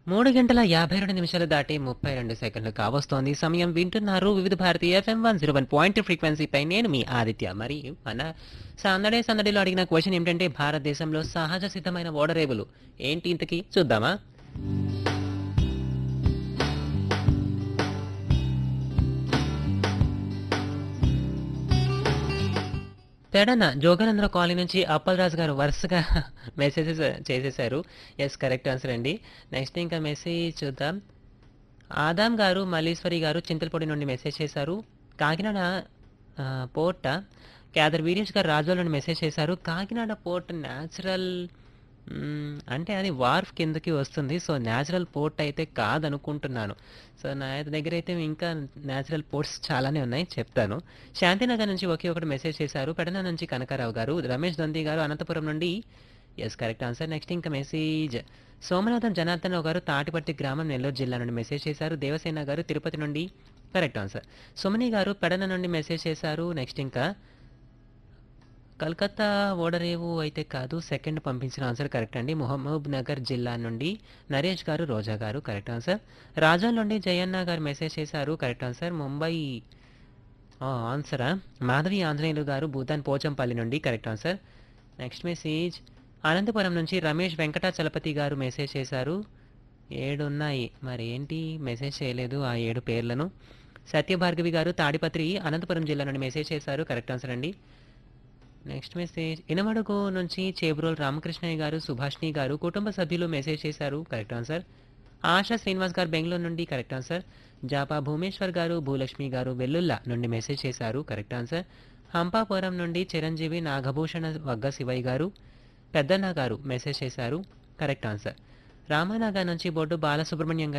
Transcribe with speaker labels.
Speaker 1: మూడు గంటల యాభై రెండు నిమిషాలు దాటి ముప్పై రెండు సెకండ్లు కావస్తోంది సమయం వింటున్నారు Vividh Bharati FM one zero one point ఫ్రీక్వెన్సీపై నేను మీ ఆదిత్య మరి మన సందడే సందడిలో అడిగిన క్వశ్చన్ ఏమిటంటే భారతదేశంలో సహజ సిద్ధమైన ఓడరేవులు ఏంటి ఇంతకీ చూద్దామా పెడన జోగానంద్ర కాలనీ నుంచి అప్పలరాజు గారు వరుసగా మెసేజెస్ చేసేసారు ఎస్ కరెక్ట్ ఆన్సర్ అండి నెక్స్ట్ ఇంకా మెసేజ్ చూద్దాం ఆదాం గారు మల్లీశ్వరి గారు చింతలపూడి నుండి మెసేజ్ చేశారు కాకినాడ ఆ, పోర్ట్ క్యాదర్ వీరేష్ గారు రాజోల్ నుండి మెసేజ్ చేశారు కాకినాడ పోర్ట్ న్యాచురల్ మ్మ్, అంటే అది వార్ఫ్ కిందకి వస్తుంది సో న్యాచురల్ పోర్ట్ అయితే కాదనుకుంటున్నాను సో నా దగ్గర అయితే ఇంకా న్యాచురల్ పోర్ట్స్ చాలానే ఉన్నాయి చెప్తాను శాంతినగర్ నుంచి ఒకే ఒకటి మెసేజ్ చేశారు పెడన నుంచి కనకారావు గారు రమేష్ దొంతి గారు అనంతపురం నుండి ఎస్ కరెక్ట్ ఆన్సర్ నెక్స్ట్ ఇంకా మెసేజ్ సోమనాథం జనార్దన్ రావు గారు తాటిపట్టి గ్రామం నెల్లూరు జిల్లా నుండి మెసేజ్ చేశారు దేవసేన గారు తిరుపతి నుండి కరెక్ట్ ఆన్సర్ సుమని గారు పెడన నుండి మెసేజ్ చేశారు నెక్స్ట్ ఇంకా కలకత్తా ఓడరేవు అయితే కాదు సెకండ్ పంపించిన ఆన్సర్ కరెక్ట్ అండి మొహమ్మద్ నగర్ జిల్లా నుండి నరేష్ గారు రోజా గారు కరెక్ట్ ఆన్సర్ రాజా నుండి జయన్న గారు మెసేజ్ చేశారు కరెక్ట్ ఆన్సర్ ముంబై ఆ, ఆన్సరా మాధవి ఆంజనేయులు గారు భూతాన్ పోచంపల్లి నుండి correct answer next message Anantapuram నుంచి రమేష్ వెంకటాచలపతి గారు మెసేజ్ చేశారు ఏడు ఉన్నాయి మరి ఏంటి మెసేజ్ చేయలేదు ఆ ఏడు పేర్లను సత్యభార్గవి గారు తాడిపత్రి అనంతపురం జిల్లా నుండి మెసేజ్ చేశారు కరెక్ట్ ఆన్సర్ అండి నెక్స్ట్ మెసేజ్ ఇనమడుగు నుంచి చేబ్రోల్ రామకృష్ణయ్య గారు సుభాష్ని గారు కుటుంబ సభ్యులు మెసేజ్ చేశారు కరెక్ట్ ఆన్సర్ ఆశా శ్రీనివాస్ గారు బెంగళూరు నుండి కరెక్ట్ ఆన్సర్ జాపా భూమేశ్వర్ గారు భూలక్ష్మి గారు వెల్లుల్లా నుండి మెసేజ్ చేశారు కరెక్ట్ ఆన్సర్ హంపాపురం నుండి చిరంజీవి నాగభూషణ వగ్గ శివయ్య గారు పెద్దన్న గారు మెసేజ్ చేశారు కరెక్ట్ ఆన్సర్ రామానగర్ నుంచి బొడ్డు బాలసుబ్రహ్మణ్యం గారు